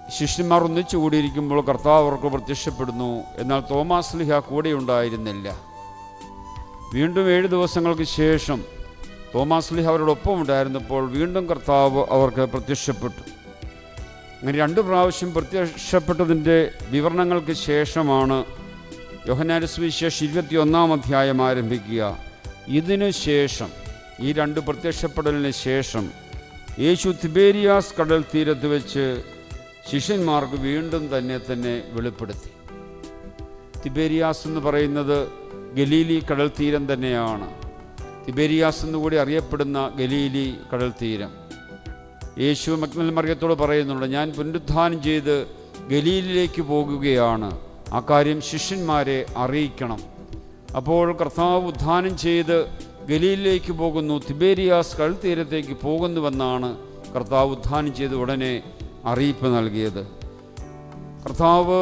ശിഷ്യന്മാർ ഒന്നിച്ചു കൂടിയിരിക്കുമ്പോൾ കർത്താവ് അവർക്ക് പ്രത്യക്ഷപ്പെടുന്നു എന്നാൽ തോമാസ് ലിഹ കൂടെ ഉണ്ടായിരുന്നില്ല വീണ്ടും ഏഴ് ദിവസങ്ങൾക്ക് ശേഷം തോമാസ് ലിഹ അവരോടൊപ്പം ഉണ്ടായിരുന്നപ്പോൾ വീണ്ടും കർത്താവ് അവർക്ക് പ്രത്യക്ഷപ്പെട്ടു അങ്ങനെ രണ്ട് പ്രാവശ്യം പ്രത്യക്ഷപ്പെട്ടതിൻ്റെ വിവരണങ്ങൾക്ക് ശേഷമാണ് യോഹനാന സുവിശേഷം ഇരുപത്തി ഒന്നാം അധ്യായം ആരംഭിക്കുക ഇതിനു ശേഷം ഈ രണ്ട് പ്രത്യക്ഷപ്പെടലിന് ശേഷം യേശു തിബേരിയാസ് കടൽ തീരത്ത് വെച്ച് ശിഷ്യന്മാർക്ക് വീണ്ടും തന്നെ തന്നെ വെളിപ്പെടുത്തി തിബേരിയാസ് എന്ന് പറയുന്നത് ഗലീലി കടൽ തീരം തന്നെയാണ് തിബേരിയാസ് എന്നുകൂടി അറിയപ്പെടുന്ന ഗലീലി കടൽ തീരം യേശു മക്നൽ മറിയത്തോട് പറയുന്നുണ്ട് ഞാൻ പുനരുത്ഥാനം ചെയ്ത് ഗലീലിലേക്ക് പോകുകയാണ് ആ കാര്യം ശിഷ്യന്മാരെ അറിയിക്കണം അപ്പോൾ കർത്താവ് ഉദ്ധാനം ചെയ്ത് ഗലീലിലേക്ക് പോകുന്നു തിബേരിയാസ് കടൽ തീരത്തേക്ക് പോകുന്നുവെന്നാണ് കർത്താവ് ഉദ്ധാനം ചെയ്ത് ഉടനെ അറിയിപ്പ് നൽകിയത് കർത്താവ്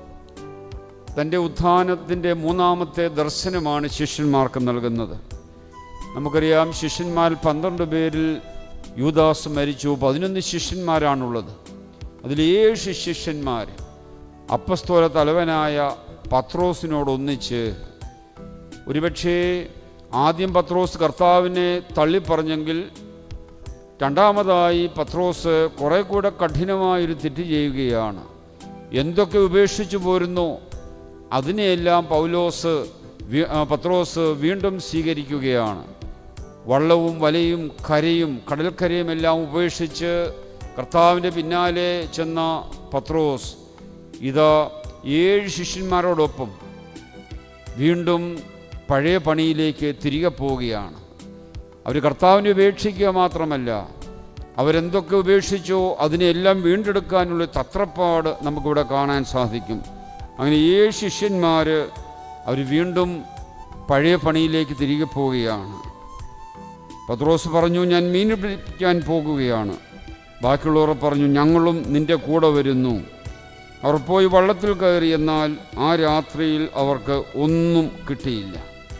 തൻ്റെ ഉത്ഥാനത്തിൻ്റെ മൂന്നാമത്തെ ദർശനമാണ് ശിഷ്യന്മാർക്ക് നൽകുന്നത് നമുക്കറിയാം ശിഷ്യന്മാർ പന്ത്രണ്ട് പേരിൽ യൂദാസ് മരിച്ചു പതിനൊന്ന് ശിഷ്യന്മാരാണുള്ളത് അതിൽ ഏഴ് ശിഷ്യന്മാർ അപ്പസ്തോല തലവനായ പത്രോസിനോടൊന്നിച്ച് ഒരുപക്ഷേ ആദ്യം പത്രോസ് കർത്താവിനെ തള്ളിപ്പറഞ്ഞെങ്കിൽ രണ്ടാമതായി പത്രോസ് കുറെ കൂടെ കഠിനമായൊരു തെറ്റ് ചെയ്യുകയാണ് എന്തൊക്കെ ഉപേക്ഷിച്ചു പോരുന്നു അതിനെയെല്ലാം പൗലോസ് വി- ആ, പത്രോസ് വീണ്ടും സ്വീകരിക്കുകയാണ് വള്ളവും വലയും കരയും കടൽക്കരയും എല്ലാം ഉപേക്ഷിച്ച് കർത്താവിൻ്റെ പിന്നാലെ ചെന്ന പത്രോസ് ഇതാ ഏഴ് ശിഷ്യന്മാരോടൊപ്പം വീണ്ടും പഴയ പണിയിലേക്ക് തിരികെ പോവുകയാണ് അവർ കർത്താവിനെ ഉപേക്ഷിക്കുക മാത്രമല്ല അവരെന്തൊക്കെ ഉപേക്ഷിച്ചോ അതിനെല്ലാം വീണ്ടെടുക്കാനുള്ള തത്രപ്പാട് നമുക്കിവിടെ കാണാൻ സാധിക്കും അങ്ങനെ ഏഴ് ശിഷ്യന്മാർ അവർ വീണ്ടും പഴയ പണിയിലേക്ക് തിരികെ പോവുകയാണ് പത്രോസ് പറഞ്ഞു ഞാൻ മീൻ പിടിക്കാൻ പോകുകയാണ് ബാക്കിയുള്ളവർ പറഞ്ഞു ഞങ്ങളും നിന്റെ കൂടെ വരുന്നു അവർ പോയി വള്ളത്തിൽ കയറി എന്നാൽ ആ രാത്രിയിൽ അവർക്ക് ഒന്നും കിട്ടിയില്ല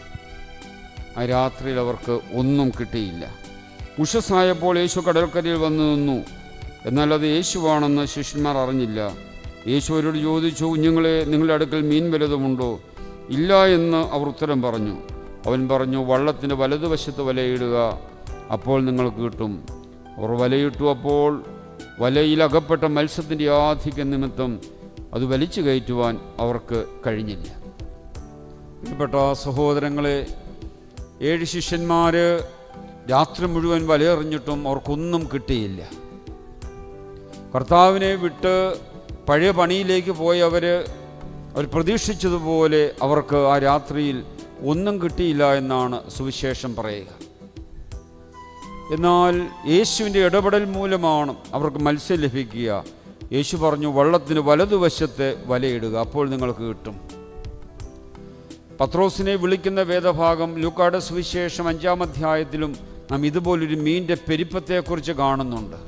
ആ രാത്രിയിൽ അവർക്ക് ഒന്നും കിട്ടിയില്ല ഉഷസ്സായപ്പോൾ യേശു കടൽക്കരയിൽ വന്നു നിന്നു എന്നാൽ അത് യേശുവാണെന്ന് ശിഷ്യന്മാർ അറിഞ്ഞില്ല യേശു അവരോട് ചോദിച്ചു കുഞ്ഞുങ്ങളെ നിങ്ങളുടെ അടുക്കൽ മീൻ വലുതുമുണ്ടോ ഇല്ല എന്ന് അവർ ഉത്തരം പറഞ്ഞു അവൻ പറഞ്ഞു വള്ളത്തിൻ്റെ വലതുവശത്ത് വലയിടുക അപ്പോൾ നിങ്ങൾക്ക് കിട്ടും അവർ വലയിട്ടു അപ്പോൾ വലയിൽ അകപ്പെട്ട മത്സ്യത്തിൻ്റെ ആധിക്യം നിമിത്തം അത് വലിച്ചു കയറ്റുവാൻ അവർക്ക് കഴിഞ്ഞില്ല പ്രിയപ്പെട്ട സഹോദരങ്ങളെ ഏഴ് ശിഷ്യന്മാർ രാത്രി മുഴുവൻ വലയെറിഞ്ഞിട്ടും അവർക്കൊന്നും കിട്ടിയില്ല കർത്താവിനെ വിട്ട് പഴയ പണിയിലേക്ക് പോയവർ അവർ പ്രതീക്ഷിച്ചതുപോലെ അവർക്ക് ആ രാത്രിയിൽ ഒന്നും കിട്ടിയില്ല എന്നാണ് സുവിശേഷം പറയുക എന്നാൽ യേശുവിൻ്റെ ഇടപെടൽ മൂലമാണ് അവർക്ക് മത്സ്യം ലഭിക്കുക യേശു പറഞ്ഞു വള്ളത്തിന് വലതുവശത്തെ വലയിടുക അപ്പോൾ നിങ്ങൾക്ക് കിട്ടും പത്രോസിനെ വിളിക്കുന്ന വേദഭാഗം ലൂക്കാട് സുവിശേഷം അഞ്ചാം അധ്യായത്തിലും നാം ഇതുപോലൊരു മീൻ്റെ പെരുപ്പത്തെക്കുറിച്ച് കാണുന്നുണ്ട്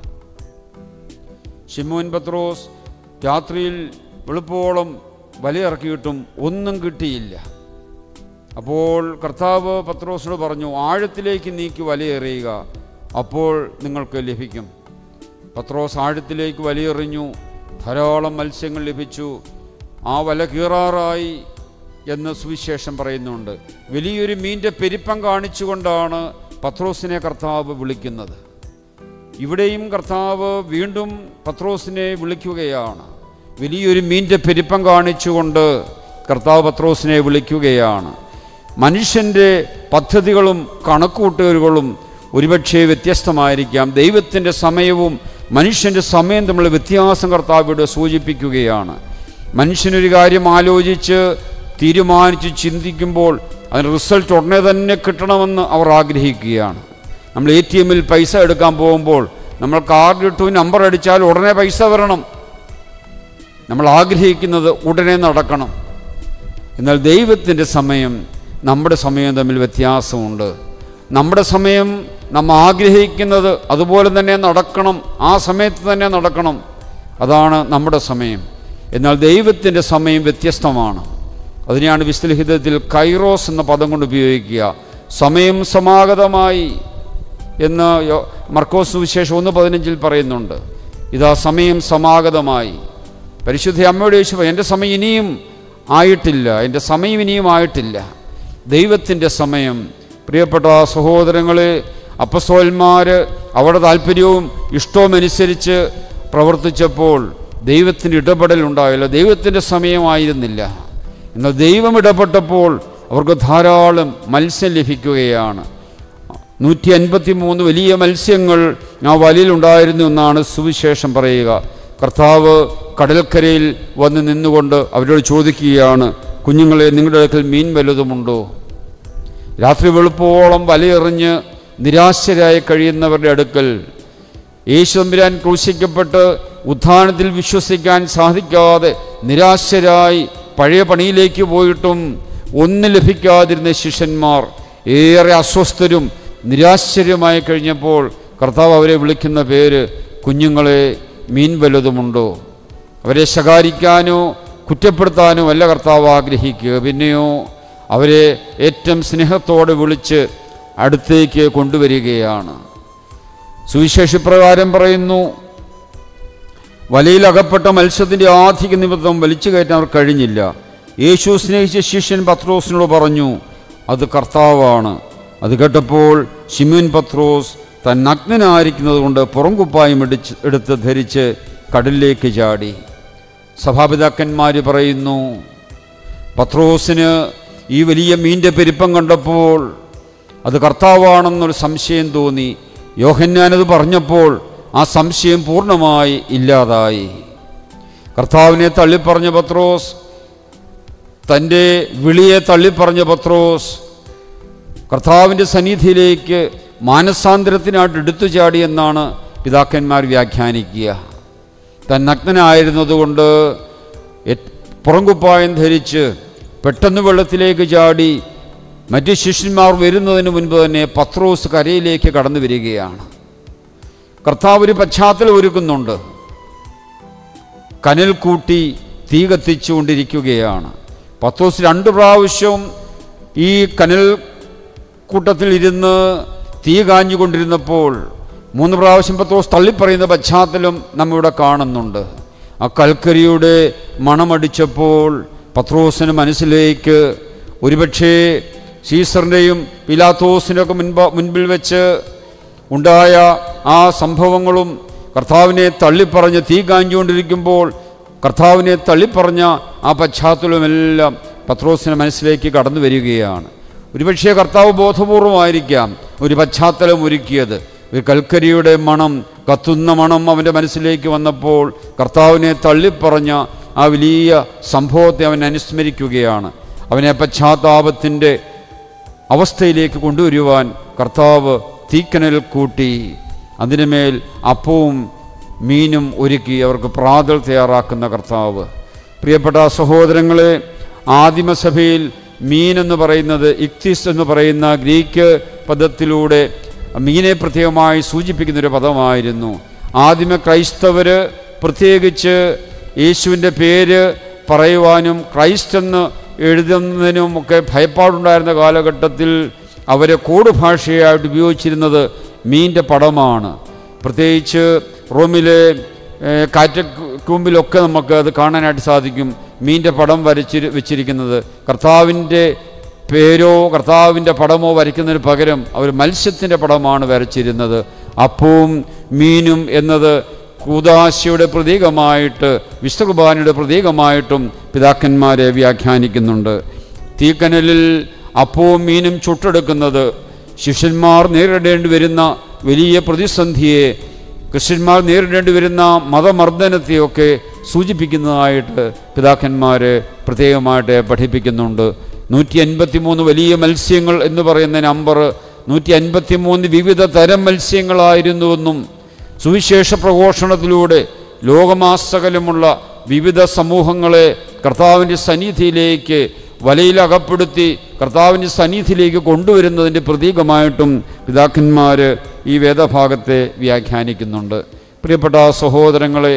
ഷിമോൻ പത്രോസ് രാത്രിയിൽ വെളുപ്പോളം വലയിറക്കിയിട്ടും ഒന്നും കിട്ടിയില്ല അപ്പോൾ കർത്താവ് പത്രോസിനോട് പറഞ്ഞു ആഴത്തിലേക്ക് നീക്കി വലയെറിയുക അപ്പോൾ നിങ്ങൾക്ക് ലഭിക്കും പത്രോസ് ആഴത്തിലേക്ക് വലയെറിഞ്ഞു ധാരാളം മത്സ്യങ്ങൾ ലഭിച്ചു ആ വല കീറാറായി എന്ന് സുവിശേഷം പറയുന്നുണ്ട് വലിയൊരു മീൻ്റെ പെരുപ്പം കാണിച്ചുകൊണ്ടാണ് പത്രോസിനെ കർത്താവ് വിളിക്കുന്നത് ഇവിടെയും കർത്താവ് വീണ്ടും പത്രോസിനെ വിളിക്കുകയാണ് വലിയൊരു മീൻ്റെ പെരുപ്പം കാണിച്ചുകൊണ്ട് കർത്താവ് പത്രോസിനെ വിളിക്കുകയാണ് മനുഷ്യൻ്റെ പദ്ധതികളും കണക്കുകൂട്ടലുകളും ഒരുപക്ഷെ വ്യത്യസ്തമായിരിക്കാം ദൈവത്തിൻ്റെ സമയവും മനുഷ്യൻ്റെ സമയം തമ്മിലുള്ള വ്യത്യാസം കർത്താവ് ഇവിടെ സൂചിപ്പിക്കുകയാണ് മനുഷ്യനൊരു കാര്യം ആലോചിച്ച് തീരുമാനിച്ച് ചിന്തിക്കുമ്പോൾ അതിന് റിസൾട്ട് ഉടനെ തന്നെ കിട്ടണമെന്ന് അവർ ആഗ്രഹിക്കുകയാണ് നമ്മൾ എ ടി എമ്മിൽ പൈസ എടുക്കാൻ പോകുമ്പോൾ നമ്മൾ കാർഡിട്ടു നമ്പർ അടിച്ചാൽ ഉടനെ പൈസ വരണം നമ്മൾ ആഗ്രഹിക്കുന്നത് ഉടനെ നടക്കണം എന്നാൽ ദൈവത്തിൻ്റെ സമയം നമ്മുടെ സമയം തമ്മിൽ വ്യത്യാസമുണ്ട് നമ്മുടെ സമയം നമ്മൾ ആഗ്രഹിക്കുന്നത് അതുപോലെ തന്നെ നടക്കണം ആ സമയത്ത് തന്നെ നടക്കണം അതാണ് നമ്മുടെ സമയം എന്നാൽ ദൈവത്തിൻ്റെ സമയം വ്യത്യസ്തമാണ് അതിനെയാണ് വിസ്തലിഹിതത്തിൽ കൈറോസ് എന്ന പദം കൊണ്ട് ഉപയോഗിക്കുക സമയം സമാഗതമായി എന്ന് യോ- മർക്കോസ് സുവിശേഷം ഒന്ന് പതിനഞ്ചിൽ പറയുന്നുണ്ട് ഇതാ സമയം സമാഗതമായി പരിശുദ്ധ അമ്മയോട് ചോദിച്ചപ്പോൾ എൻ്റെ സമയം ഇനിയും ആയിട്ടില്ല എൻ്റെ സമയം ഇനിയും ആയിട്ടില്ല ദൈവത്തിൻ്റെ സമയം പ്രിയപ്പെട്ട സഹോദരങ്ങളെ അപ്പസ്തോലന്മാർ അവരുടെ താല്പര്യവും ഇഷ്ടവും അനുസരിച്ച് പ്രവർത്തിച്ചപ്പോൾ ദൈവത്തിൻ്റെ ഇടപെടൽ ഉണ്ടായില്ല ദൈവത്തിൻ്റെ സമയമായിരുന്നില്ല എന്നാൽ ദൈവം ഇടപെട്ടപ്പോൾ അവർക്ക് ധാരാളം മത്സ്യം ലഭിക്കുകയാണ് നൂറ്റി അൻപത്തി മൂന്ന് വലിയ മത്സ്യങ്ങൾ ആ വലയിലുണ്ടായിരുന്നു എന്നാണ് സുവിശേഷം പറയുക കർത്താവ് കടൽക്കരയിൽ വന്ന് നിന്നുകൊണ്ട് അവരോട് ചോദിക്കുകയാണ് കുഞ്ഞുങ്ങളെ നിങ്ങളുടെ അടുക്കൽ മീൻ വല്ലതുമുണ്ടോ രാത്രി വെളുപ്പോളം വലയെറിഞ്ഞ് നിരാശരായി കഴിയുന്നവരുടെ അടുക്കൽ യേശു തമ്പുരാൻ ക്രൂശിക്കപ്പെട്ട് ഉത്ഥാനത്തിൽ വിശ്വസിക്കാൻ സാധിക്കാതെ നിരാശരായി പഴയ പണിയിലേക്ക് പോയിട്ടും ഒന്നും ലഭിക്കാതിരുന്ന ശിഷ്യന്മാർ ഏറെ അസ്വസ്ഥരും നിരാശ്ചര്യമായി കഴിഞ്ഞപ്പോൾ കർത്താവ് അവരെ വിളിക്കുന്ന പേര് കുഞ്ഞുങ്ങളെ മീൻ വല്ലതുമുണ്ടോ അവരെ ശകാരിക്കാനോ കുറ്റപ്പെടുത്താനോ അല്ല കർത്താവ് ആഗ്രഹിക്കുക പിന്നെയോ അവരെ ഏറ്റവും സ്നേഹത്തോടെ വിളിച്ച് അടുത്തേക്ക് കൊണ്ടുവരികയാണ് സുവിശേഷപ്രകാരം പറയുന്നു വലയിൽ അകപ്പെട്ട മത്സ്യത്തിൻ്റെ ആധിക നിമിത്തം വലിച്ചു കയറ്റാൻ അവർ കഴിഞ്ഞില്ല യേശു സ്നേഹിച്ച ശിഷ്യൻ പത്രോസിനോട് പറഞ്ഞു അത് കർത്താവാണ് അത് കേട്ടപ്പോൾ ഷിമ്യൻ പത്രോസ് താൻ നഗ്നനായിരിക്കുന്നത് കൊണ്ട് പുറംകുപ്പായം ഇടിച്ച് എടുത്ത് ധരിച്ച് കടലിലേക്ക് ചാടി സഭാപിതാക്കന്മാർ പറയുന്നു പത്രോസിന് ഈ വലിയ മീൻ്റെ പെരുപ്പം കണ്ടപ്പോൾ അത് കർത്താവാണെന്നൊരു സംശയം തോന്നി യോഹന്നാനത് പറഞ്ഞപ്പോൾ ആ സംശയം പൂർണ്ണമായി ഇല്ലാതായി കർത്താവിനെ തള്ളിപ്പറഞ്ഞ പത്രോസ് തൻ്റെ വിളിയെ തള്ളിപ്പറഞ്ഞ പത്രോസ് കർത്താവിൻ്റെ സന്നിധിയിലേക്ക് മാനസാന്തരത്തിനായിട്ട് എടുത്തു ചാടിയെന്നാണ് പിതാക്കന്മാർ വ്യാഖ്യാനിക്കുക താൻ നഗ്നനായിരുന്നതുകൊണ്ട് എ- പുറംകുപ്പായം ധരിച്ച് പെട്ടെന്ന് വെള്ളത്തിലേക്ക് ചാടി മറ്റ് ശിഷ്യന്മാർ വരുന്നതിന് മുൻപ് തന്നെ പത്രോസ് കരയിലേക്ക് കടന്നു വരികയാണ് കർത്താവ് ഒരു പശ്ചാത്തലം ഒരുക്കുന്നുണ്ട് കനൽ കൂട്ടി തീ കത്തിച്ചുകൊണ്ടിരിക്കുകയാണ് പത്രോസ് രണ്ട് പ്രാവശ്യം ഈ കനൽ കൂട്ടത്തിൽ ഇരുന്ന് തീ കാഞ്ഞുകൊണ്ടിരുന്നപ്പോൾ മൂന്ന് പ്രാവശ്യം പത്രോസ് തള്ളിപ്പറയുന്ന പശ്ചാത്തലം നമ്മിവിടെ കാണുന്നുണ്ട് ആ കൽക്കരിയുടെ മണമടിച്ചപ്പോൾ പത്രോസിന് മനസ്സിലേക്ക് ഒരുപക്ഷേ സീസറിൻ്റെയും പിലാത്തോസിൻ്റെയൊക്കെ മുൻപ് മുൻപിൽ വെച്ച് ഉണ്ടായ ആ സംഭവങ്ങളും കർത്താവിനെ തള്ളിപ്പറഞ്ഞ് തീ കാഞ്ഞുകൊണ്ടിരിക്കുമ്പോൾ കർത്താവിനെ തള്ളിപ്പറഞ്ഞ ആ പശ്ചാത്തലമെല്ലാം പത്രോസിൻ്റെ മനസ്സിലേക്ക് കടന്നു വരികയാണ് ഒരുപക്ഷെ കർത്താവ് ബോധപൂർവമായിരിക്കാം ഒരു പശ്ചാത്തലം ഒരുക്കിയത് ഒരു കൽക്കരിയുടെ മണം കത്തുന്ന മണം അവൻ്റെ മനസ്സിലേക്ക് വന്നപ്പോൾ കർത്താവിനെ തള്ളിപ്പറഞ്ഞ ആ വലിയ സംഭവത്തെ അവൻ അനുസ്മരിക്കുകയാണ് അവനെ പശ്ചാത്താപത്തിൻ്റെ അവസ്ഥയിലേക്ക് കൊണ്ടുവരുവാൻ കർത്താവ് തീക്കനൽ കൂട്ടി അതിനുമേൽ അപ്പവും മീനും ഒരുക്കി അവർക്ക് പ്രാതൽ തയ്യാറാക്കുന്ന കർത്താവ് പ്രിയപ്പെട്ട സഹോദരങ്ങളെ ആദിമസഭയിൽ മീൻ എന്ന് പറയുന്നത് ഇക്തിസ് എന്ന് പറയുന്ന ഗ്രീക്ക് പദത്തിലൂടെ മീനെ പ്രത്യേകമായി സൂചിപ്പിക്കുന്ന ഒരു പദമായിരുന്നു ആദിമ ക്രൈസ്തവർ പ്രത്യേകിച്ച് യേശുവിൻ്റെ പേര് പറയുവാനും ക്രൈസ്റ്റ് എന്ന് എഴുതുന്നതിനും ഒക്കെ ഭയപ്പാടുണ്ടായിരുന്ന കാലഘട്ടത്തിൽ അവരെ കോഡ് ഭാഷയായിട്ട് ഉപയോഗിച്ചിരുന്നത് മീൻ്റെ പടമാണ് പ്രത്യേകിച്ച് റോമിലെ ഏഹ്, കാറ്റക്കൂമ്പിലൊക്കെ നമുക്ക് അത് കാണാനായിട്ട് സാധിക്കും മീൻ്റെ പടം വരച്ച് വെച്ചിരിക്കുന്നത് കർത്താവിൻ്റെ പേരോ കർത്താവിൻ്റെ പടമോ വരയ്ക്കുന്നതിന് പകരം അവർ മത്സ്യത്തിൻ്റെ പടമാണ് വരച്ചിരുന്നത് അപ്പവും മീനും എന്നത് കൂതാശയുടെ പ്രതീകമായിട്ട് വിശ്വകുർബാനയുടെ പ്രതീകമായിട്ടും പിതാക്കന്മാരെ വ്യാഖ്യാനിക്കുന്നുണ്ട് തീക്കനലിൽ അപ്പവും മീനും ചുട്ടെടുക്കുന്നത് ശിഷ്യന്മാർ നേരിടേണ്ടി വരുന്ന വലിയ പ്രതിസന്ധിയെ ക്രിസ്ത്യന്മാർ നേരിടേണ്ടി വരുന്ന മതമർദ്ദനത്തെയൊക്കെ സൂചിപ്പിക്കുന്നതായിട്ട് പിതാക്കന്മാർ പ്രത്യേകമായിട്ട് പഠിപ്പിക്കുന്നുണ്ട് നൂറ്റി അൻപത്തി മൂന്ന് വലിയ മത്സ്യങ്ങൾ എന്ന് പറയുന്ന നമ്പർ നൂറ്റി അൻപത്തി മൂന്ന് വിവിധ തരം മത്സ്യങ്ങളായിരുന്നുവെന്നും സുവിശേഷ പ്രഘോഷണത്തിലൂടെ ലോകമാസകലമുള്ള വിവിധ സമൂഹങ്ങളെ കർത്താവിൻ്റെ സന്നിധിയിലേക്ക് വലയിൽ അകപ്പെടുത്തി കർത്താവിൻ്റെ സന്നിധിയിലേക്ക് കൊണ്ടുവരുന്നതിൻ്റെ പ്രതീകമായിട്ടും പിതാക്കന്മാർ ഈ വേദഭാഗത്തെ വ്യാഖ്യാനിക്കുന്നുണ്ട് പ്രിയപ്പെട്ട സഹോദരങ്ങളെ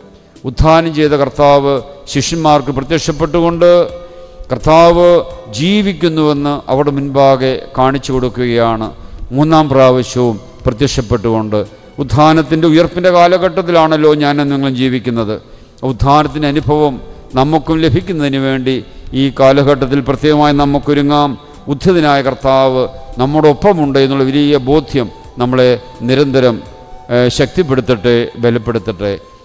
ഉത്ഥാനം ചെയ്ത കർത്താവ് ശിഷ്യന്മാർക്ക് പ്രത്യക്ഷപ്പെട്ടുകൊണ്ട് കർത്താവ് ജീവിക്കുന്നുവെന്ന് അവിടെ മുൻപാകെ കാണിച്ചു കൊടുക്കുകയാണ് മൂന്നാം പ്രാവശ്യവും പ്രത്യക്ഷപ്പെട്ടുകൊണ്ട് ഉത്ഥാനത്തിൻ്റെ ഉയർപ്പിൻ്റെ കാലഘട്ടത്തിലാണല്ലോ ഞാനും നിങ്ങളും ജീവിക്കുന്നത് ഉത്ഥാനത്തിൻ്റെ അനുഭവം നമുക്കും ലഭിക്കുന്നതിന് വേണ്ടി ഈ കാലഘട്ടത്തിൽ പ്രത്യേകമായി നമുക്കൊരുങ്ങാം ഉദ്ധിതനായ കർത്താവ് നമ്മുടെ ഒപ്പമുണ്ട് എന്നുള്ള വലിയ ബോധ്യം നമ്മളെ നിരന്തരം ഏഹ്, ശക്തിപ്പെടുത്തട്ടെ ബലപ്പെടുത്തട്ടെ